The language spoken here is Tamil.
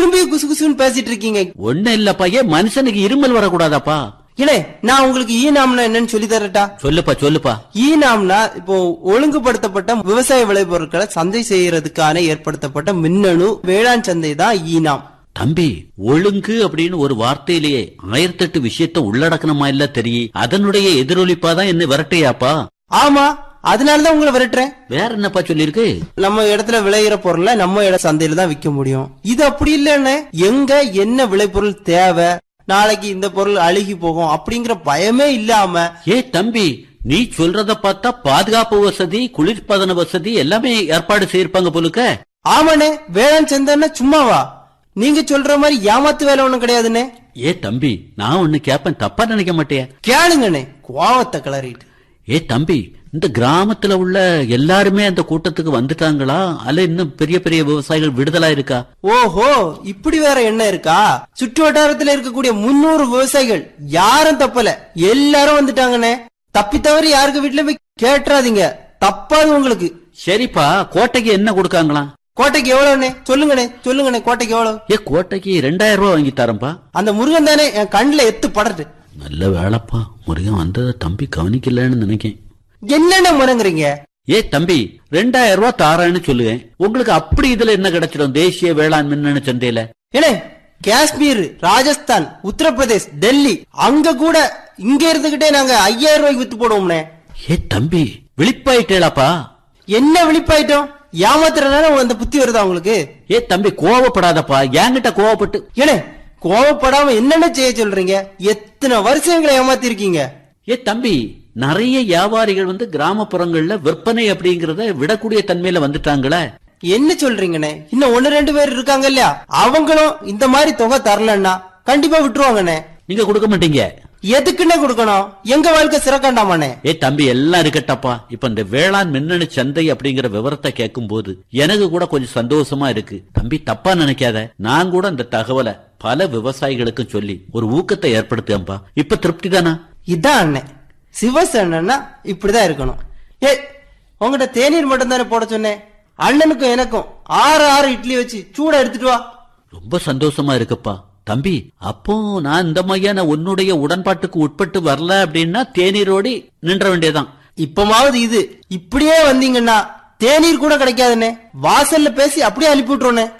திரும்பி குசு குசுன்னு பேசிட்டு இருக்கீங்க ஒண்ணு இல்லப்பா ஏன் மனுஷனுக்கு இருமல் வரக்கூடாதாப்பா இலே நான் உங்களுக்கு ஈ நாம்னா என்னன்னு சொல்லி தரட்டா சொல்லுப்பா சொல்லுப்பா ஈ நாம்னா இப்போ ஒழுங்குபடுத்தப்பட்ட விவசாய விளைபொருட்களை சந்தை செய்யறதுக்கான ஏற்படுத்தப்பட்ட மின்னணு வேளாண் சந்தை தான் ஈ நாம் தம்பி ஒழுங்கு அப்படின்னு ஒரு வார்த்தையிலேயே ஆயிரத்தெட்டு விஷயத்த உள்ளடக்கணுமா இல்ல தெரியும் அதனுடைய எதிரொலிப்பா தான் என்ன விரட்டையாப்பா ஆமா அதனாலதான் உங்களை விரட்டுறேன் வேற என்னப்பா சொல்லிருக்கு நம்ம இடத்துல விளையிற பொருளை நம்ம இட சந்தையில தான் விற்க முடியும் இது அப்படி இல்லன்னு எங்க என்ன விளைபொருள் தேவை நாளைக்கு இந்த பொருள் அழுகி போகும் அப்படிங்கிற பயமே இல்லாம ஏ தம்பி நீ சொல்றத பார்த்தா பாதுகாப்பு வசதி குளிர்பதன வசதி எல்லாமே ஏற்பாடு செய்யிருப்பாங்க போலுக்க ஆமாண்ணே வேளாண் சந்தைன்னா சும்மாவா நீங்க சொல்ற மாதிரி ஏமாத்து வேலை ஒண்ணும் கிடையாதுண்ணே ஏ தம்பி நான் ஒண்ணு கேப்பேன் தப்பா நினைக்க மாட்டேன் கேளுங்கண்ணே கோவத்தை கிளறிட்டு ஏ தம்பி இந்த கிராமத்துல உள்ள எல்லாருமே அந்த கூட்டத்துக்கு வந்துட்டாங்களா அல்ல இன்னும் பெரிய பெரிய விவசாயிகள் விடுதலா இருக்கா ஓஹோ இப்படி வேற என்ன இருக்கா சுற்று வட்டாரத்துல இருக்கக்கூடிய முன்னூறு விவசாயிகள் யாரும் தப்பல எல்லாரும் வந்துட்டாங்கண்ணே தப்பி தவறி யாருக்கு வீட்டுல போய் கேட்டுறாதீங்க தப்பாது உங்களுக்கு சரிப்பா கோட்டைக்கு என்ன கொடுக்காங்களாம் கோட்டைக்கு எவ்வளவுண்ணே சொல்லுங்கண்ணே சொல்லுங்கண்ணே கோட்டைக்கு எவ்வளவு ஏ கோட்டைக்கு ரெண்டாயிரம் ரூபாய் வாங்கி தரேன்பா அந்த முருகன் தானே என் கண்ணுல எத்து படட்டு நல்ல வேலைப்பா முருகன் வந்ததை தம்பி கவனிக்கலன்னு நினைக்கேன் என்னென்ன முறங்குறீங்க ஏ தம்பி ரெண்டாயிரம் ரூபாய் தாரேன்னு சொல்லுவேன் உங்களுக்கு அப்படி இதுல என்ன கிடைச்சிடும் தேசிய வேளாண் மின்னணு சந்தையில ஏனே காஷ்மீர் ராஜஸ்தான் உத்தரப்பிரதேஷ் டெல்லி அங்க கூட இங்க இருந்துகிட்டே நாங்க ஐயாயிரம் ரூபாய்க்கு வித்து போடுவோம்னே ஏ தம்பி விழிப்பாயிட்டேளாப்பா என்ன விழிப்பாயிட்டோம் ஏமாத்துறதுனால அந்த புத்தி வருதா உங்களுக்கு ஏ தம்பி கோவப்படாதப்பா என்கிட்ட கோவப்பட்டு ஏனே கோவப்படாம என்னென்ன செய்ய சொல்றீங்க எத்தனை வருஷம் எங்களை ஏமாத்திருக்கீங்க ஏ தம்பி நிறைய வியாபாரிகள் வந்து கிராமப்புறங்கள்ல விற்பனை அப்படிங்கறத விடக்கூடிய தன்மையில வந்துட்டாங்களே என்ன சொல்றீங்கண்ணே இன்னும் ஒன்னு ரெண்டு பேர் இருக்காங்க இல்லையா அவங்களும் இந்த மாதிரி தொகை தரலன்னா கண்டிப்பா விட்டுருவாங்கண்ணே நீங்க கொடுக்க மாட்டீங்க எதுக்குன்னே கொடுக்கணும் எங்க வாழ்க்கை சிறக்காண்டாமாண்ணே ஏ தம்பி எல்லாம் இருக்கட்டப்பா இப்ப இந்த வேளாண் மின்னணு சந்தை அப்படிங்கிற விவரத்தை கேட்கும் போது எனக்கு கூட கொஞ்சம் சந்தோஷமா இருக்கு தம்பி தப்பா நினைக்காத நான் கூட இந்த தகவலை பல விவசாயிகளுக்கும் சொல்லி ஒரு ஊக்கத்தை ஏற்படுத்தேன்பா இப்ப திருப்தி தானா இதான் அண்ணே சிவசேனா இப்படிதான் இருக்கணும் ஏ உங்ககிட்ட தேநீர் மட்டும் தானே போட சொன்னேன் அண்ணனுக்கும் எனக்கும் ஆறு ஆறு இட்லி வச்சு சூடா எடுத்துட்டு வா ரொம்ப சந்தோஷமா இருக்குப்பா தம்பி அப்போ நான் இந்த மாதிரியான உன்னுடைய உடன்பாட்டுக்கு உட்பட்டு வரல அப்படின்னா தேநீரோடி நின்ற வேண்டியதான் இப்பமாவது இது இப்படியே வந்தீங்கன்னா தேநீர் கூட கிடைக்காதுண்ணே வாசல்ல பேசி அப்படியே அனுப்பி விட்டுருவோண்ணே